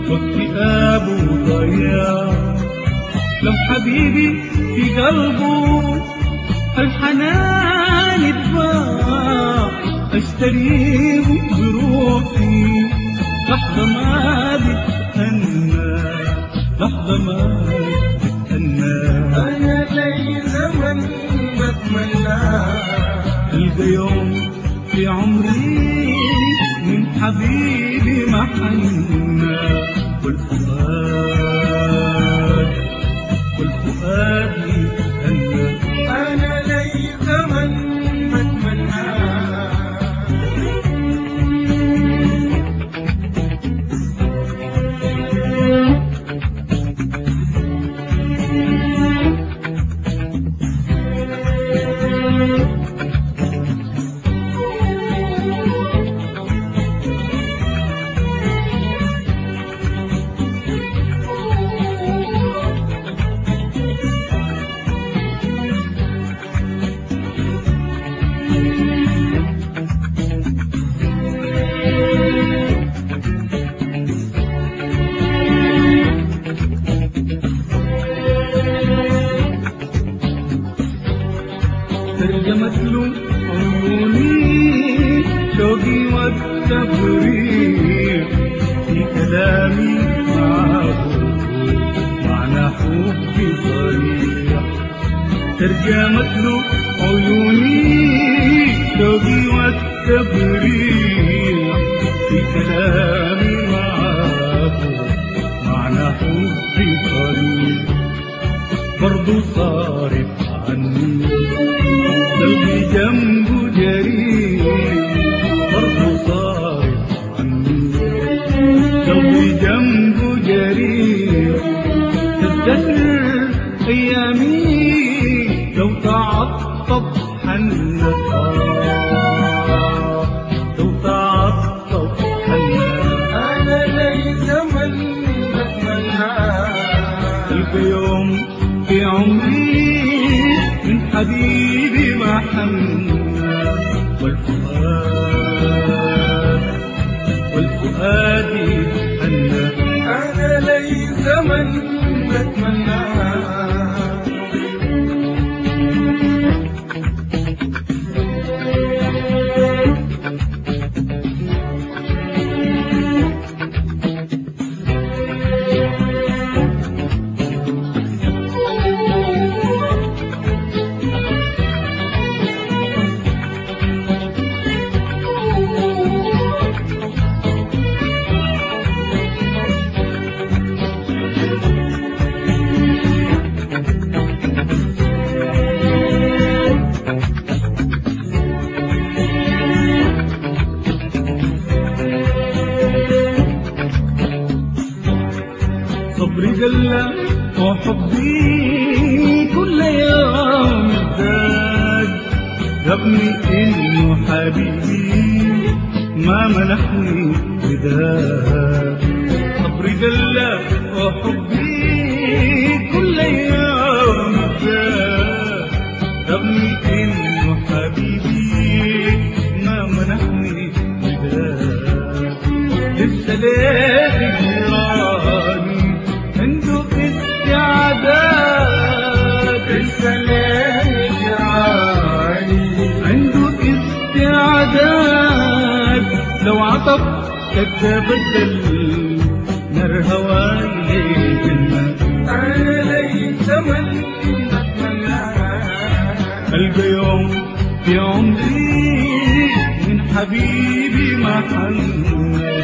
واكتئاب وضياع لو حبيبي في قلبه الحنان اتباع اشتريه بروحي لحظة ما بتهنى لحظة ما بتهنى أنا لي زمن بتمنى ألقى يوم في عمري من حبيبي ما حنى والفؤاد والفؤاد يتهنى أنا لي زمن بتمنى ترجمت له عيوني شوقي والتفريق في كلامي معه معنى حبي صريح ترجمت له عيوني شوقي والتفريق في كلامي معه معنى حبي صريح برضو صارف عني قلبي جنبه جريح برضو صارف عني قلبي جنبه جريح تفتكر ايامي لو تعطب حنة لو تعطب حنة أنا لي زمن بتمنى ألف يوم في عمري من حبيبي ما حنى والفؤاد والفؤاد يتهنى أنا لي زمن بتمنى صبري قل وحبي كل يوم ازداد رغمي انه حبيبي ما منحني وداد صبري قل وحبي كل يوم ازداد رغمي انه حبيبي ما منحني وداد لسه ليه جيراني عنده استعداد لسه ليه جيراني عنده استعداد لو عطف تتبدل نار هواي جنة أنا لي زمن بتمنى ألقى يوم في عمري من حبيبي ما حنى